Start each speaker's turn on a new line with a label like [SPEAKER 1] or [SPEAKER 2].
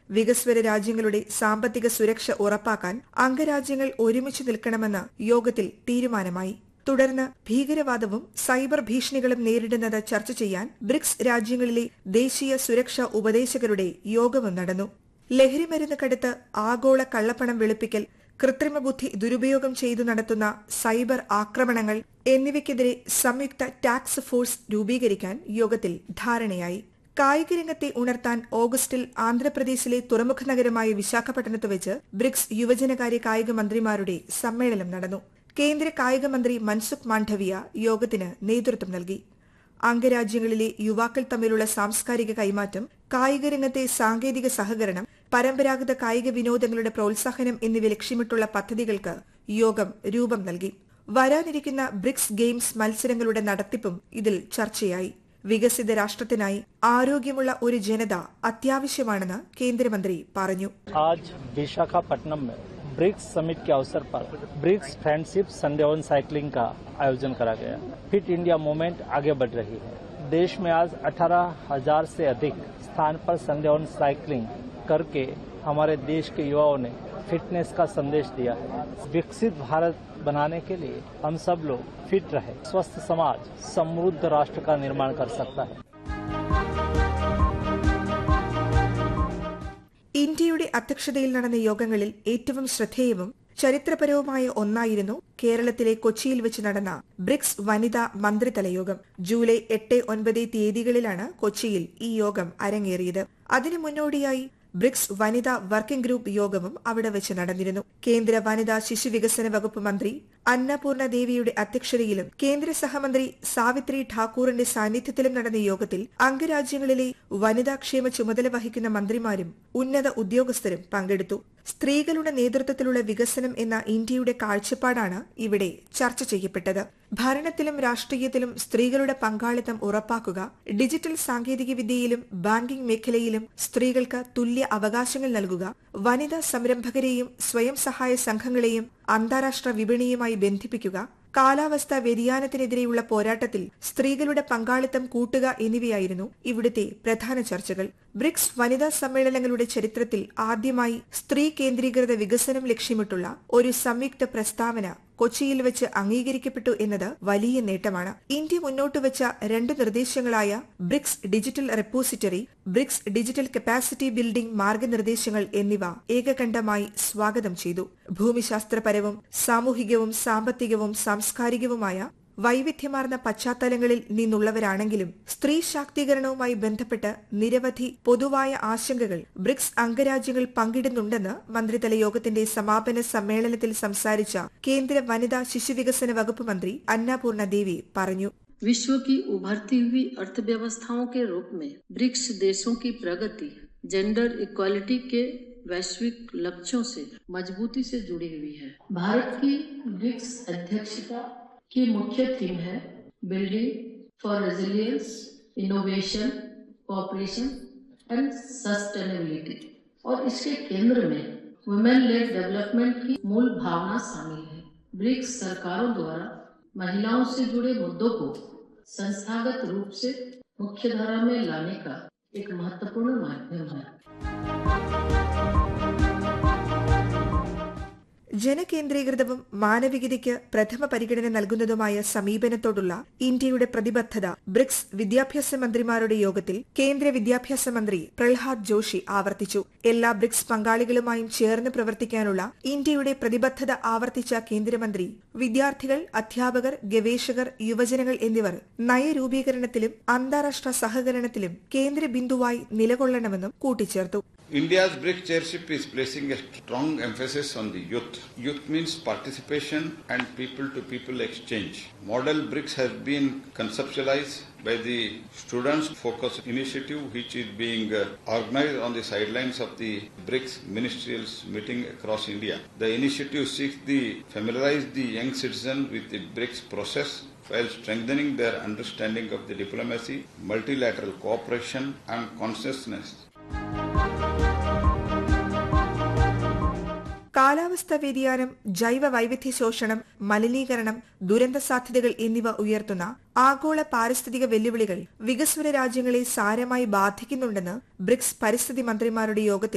[SPEAKER 1] വികസ്വര രാജ്യങ്ങളുടെ സാമ്പത്തിക സുരക്ഷ ഉറപ്പാക്കാൻ അംഗരാജ്യങ്ങൾ ഒരുമിച്ച് നിൽക്കണമെന്ന് യോഗത്തിൽ തീരുമാനമായി തുടർന്ന് ഭീകരവാദവും സൈബർ ഭീഷണികളും നേരിടുന്നത് ചർച്ച ചെയ്യാൻ ബ്രിക്സ് രാജ്യങ്ങളിലെ ദേശീയ സുരക്ഷാ ഉപദേശകരുടെ യോഗവും നടന്നു ലഹരിമരുന്ന് കടുത്ത് ആഗോള കള്ളപ്പണം വെളുപ്പിക്കൽ കൃത്രിമ ബുദ്ധി ദുരുപയോഗം ചെയ്തു നടത്തുന്ന സൈബർ ആക്രമണങ്ങൾ എന്നിവയ്ക്കെതിരെ സംയുക്ത ടാക്സ് ഫോഴ്സ് രൂപീകരിക്കാൻ യോഗത്തിൽ ധാരണയായി കായിക രംഗത്തെ ഉണർത്താൻ ഓഗസ്റ്റിൽ ആന്ധ്രാപ്രദേശിലെ തുറമുഖ നഗരമായ വിശാഖപട്ടണത്ത് വെച്ച് ബ്രിക്സ് യുവജനകാര്യ കായിക മന്ത്രിമാരുടെ സമ്മേളനം നടന്നു കേന്ദ്ര കായിക മന്ത്രി മൻസുഖ് മാണ്ഡവിയ യോഗത്തിന് നേതൃത്വം നൽകി അംഗരാജ്യങ്ങളിലെ യുവാക്കൾ തമ്മിലുള്ള സാംസ്കാരിക കൈമാറ്റം കായിക രംഗത്തെ സാങ്കേതിക സഹകരണം പരമ്പരാഗത കായിക വിനോദങ്ങളുടെ പ്രോത്സാഹനം എന്നിവ ലക്ഷ്യമിട്ടുള്ള പദ്ധതികൾക്ക് യോഗം രൂപം നൽകി വരാനിരിക്കുന്ന ബ്രിക്സ് ഗെയിംസ് മത്സരങ്ങളുടെ നടത്തിപ്പും ഇതിൽ ചർച്ചയായി വികസിത രാഷ്ട്രത്തിനായി ആരോഗ്യമുള്ള ഒരു ജനത അത്യാവശ്യമാണെന്ന് കേന്ദ്രമന്ത്രി പറഞ്ഞു
[SPEAKER 2] आज विशाखापट्टनम में ब्रिक्स समिट के अवसर पर ब्रिक्स फ्रेंडशिप संडेवन साइकिलिंग का आयोजन करा गया फिट इंडिया मूवमेंट आगे बढ़ रही है देश में आज 18,000 से अधिक स्थान पर संडेवन साइकिलिंग करके हमारे देश के युवाओं ने फिटनेस का संदेश दिया है विकसित भारत बनाने के लिए हम सब लोग फिट रहे स्वस्थ समाज समृद्ध राष्ट्र का निर्माण कर सकता है
[SPEAKER 1] ഇന്ത്യയുടെ അധ്യക്ഷതയിൽ നടന്ന യോഗങ്ങളിൽ ഏറ്റവും ശ്രദ്ധേയവും ചരിത്രപരവുമായ ഒന്നായിരുന്നു കേരളത്തിലെ കൊച്ചിയിൽ വെച്ച് നടന്ന ബ്രിക്സ് വനിതാ മന്ത്രിതല യോഗം ജൂലൈ എട്ട് ഒൻപത് തീയതികളിലാണ് കൊച്ചിയിൽ ഈ യോഗം അരങ്ങേറിയത് അതിനു മുന്നോടിയായി ബ്രിക്സ് വനിതാ വർക്കിംഗ് ഗ്രൂപ്പ് യോഗവും അവിടെ വെച്ച് നടന്നിരുന്നു കേന്ദ്ര വനിതാ ശിശു വികസന വകുപ്പ് മന്ത്രി അന്നപൂർണ ദേവിയുടെ അധ്യക്ഷതയിലും കേന്ദ്ര സഹമന്ത്രി സാവിത്രി ഠാക്കൂറിന്റെ സാന്നിധ്യത്തിലും നടന്ന യോഗത്തിൽ അംഗരാജ്യങ്ങളിലെ വനിതാക്ഷേമ ചുമതല വഹിക്കുന്ന മന്ത്രിമാരും ഉന്നത ഉദ്യോഗസ്ഥരും പങ്കെടുത്തു സ്ത്രീകളുടെ നേതൃത്വത്തിലുള്ള വികസനം എന്ന ഇന്ത്യയുടെ കാഴ്ചപ്പാടാണ് ഇവിടെ ചർച്ച ചെയ്യപ്പെട്ടത് ഭരണത്തിലും രാഷ്ട്രീയത്തിലും സ്ത്രീകളുടെ പങ്കാളിത്തം ഉറപ്പാക്കുക ഡിജിറ്റൽ സാങ്കേതികവിദ്യയിലും ബാങ്കിംഗ് മേഖലയിലും സ്ത്രീകൾക്ക് തുല്യ അവകാശങ്ങൾ നൽകുക വനിതാ സംരംഭകരെയും സ്വയം സഹായ സംഘങ്ങളെയും അന്താരാഷ്ട്ര വിപണിയുമായി ബന്ധിപ്പിക്കുക കാലാവസ്ഥാ വ്യതിയാനത്തിനെതിരെയുള്ള പോരാട്ടത്തിൽ സ്ത്രീകളുടെ പങ്കാളിത്തം കൂട്ടുക എന്നിവയായിരുന്നു ഇവിടുത്തെ പ്രധാന ചർച്ചകൾ ബ്രിക്സ് വനിതാ സമ്മേളനങ്ങളുടെ ചരിത്രത്തിൽ ആദ്യമായി സ്ത്രീ കേന്ദ്രീകൃത വികസനം ലക്ഷ്യമിട്ടുള്ള ഒരു സംയുക്ത പ്രസ്താവന കൊച്ചിയിൽ വെച്ച് അംഗീകരിക്കപ്പെട്ടു എന്നത് വലിയ നേട്ടമാണ് ഇന്ത്യ മുന്നോട്ട് വെച്ച രണ്ട് നിർദ്ദേശങ്ങളായ BRICS digital repository BRICS digital capacity building മാർഗനിർദ്ദേശങ്ങൾ എന്നിവ ഏകകണ്ഠമായി സ്വാഗതം ചെയ്തു ഭൂമിശാസ്ത്രപരവും സാമൂഹികവും സാമ്പത്തികവും സാംസ്കാരികവുമായ വൈവിധ്യമാർന്ന പശ്ചാത്തലങ്ങളിൽ നിന്നുള്ളവരാണെങ്കിലും സ്ത്രീ ശാക്തീകരണവുമായി ബന്ധപ്പെട്ട് നിരവധി പൊതുവായ ആശങ്കകൾ ബ്രിക്സ് അംഗരാജ്യങ്ങൾ പങ്കിടുന്നുണ്ടെന്ന് മന്ത്രിതല യോഗത്തിന്റെ സമാപന സമ്മേളനത്തിൽ സംസാരിച്ച കേന്ദ്ര വനിതാ ശിശുവികസന വകുപ്പ് മന്ത്രി അന്നപൂർണ ദേവി പറഞ്ഞു
[SPEAKER 3] विश्व की उभरती हुई अर्थव्यवस्थाओं के रूप में ब्रिक्स देशों की प्रगति जेंडर इक्वालिटी के वैश्विक लक्ष्यों से मजबूती से जुड़ी हुई है भारत की ब्रिक्स अध्यक्षता की मुख्य थीम है building for resilience innovation cooperation and sustainability और इसके केंद्र में वुमेन लेड डेवलपमेंट की मूल भावना शामिल है ब्रिक्स सरकारों द्वारा महिलाओं से जुड़े मुद्दों को संस्थागत रूप से मुख्यधारा में लाने का एक महत्वपूर्ण माध्यम है
[SPEAKER 1] ജനകേന്ദ്രീകൃതവും മാനവികതയ്ക്ക് പ്രഥമ പരിഗണന നൽകുന്നതുമായ സമീപനത്തോടുള്ള ഇന്ത്യയുടെ പ്രതിബദ്ധത ബ്രിക്സ് വിദ്യാഭ്യാസ മന്ത്രിമാരുടെ യോഗത്തിൽ കേന്ദ്ര വിദ്യാഭ്യാസ മന്ത്രി പ്രഹ്ലാദ് ജോഷി ആവർത്തിച്ചു എല്ലാ ബ്രിക്സ് പങ്കാളികളുമായും ചേർന്ന് പ്രവർത്തിക്കാനുള്ള ഇന്ത്യയുടെ പ്രതിബദ്ധത ആവർത്തിച്ച കേന്ദ്രമന്ത്രി വിദ്യാർത്ഥികൾ അധ്യാപകർ ഗവേഷകർ യുവജനങ്ങൾ എന്നിവർ നയരൂപീകരണത്തിലും അന്താരാഷ്ട്ര സഹകരണത്തിലും കേന്ദ്ര ബിന്ദുവായി നിലകൊള്ളണമെന്നും കൂട്ടിച്ചേർത്തു
[SPEAKER 4] India's BRICS chairship is placing a strong emphasis on the youth. Youth means participation and people to people exchange. Model BRICS has been conceptualized by the Students Focus Initiative, which is being uh, organized on the sidelines of the BRICS ministerial meeting across India. The initiative seeks to familiarize the young citizen with the BRICS process while strengthening their understanding of the diplomacy, multilateral cooperation, and consciousness
[SPEAKER 1] കാലാവസ്ഥാ വ്യതിയാനം ജൈവ വൈവിധ്യ ശോഷണം മലിനീകരണം ദുരന്ത സാധ്യതകൾ എന്നിവ ഉയർത്തുന്ന ആഗോള പാരിസ്ഥിതിക വെല്ലുവിളികൾ വികസ്വര രാജ്യങ്ങളെ സാരമായി ബാധിക്കുന്നുണ്ടെന്ന് ബ്രിക്സ് പരിസ്ഥിതി മന്ത്രിമാരുടെ യോഗത്തിൽ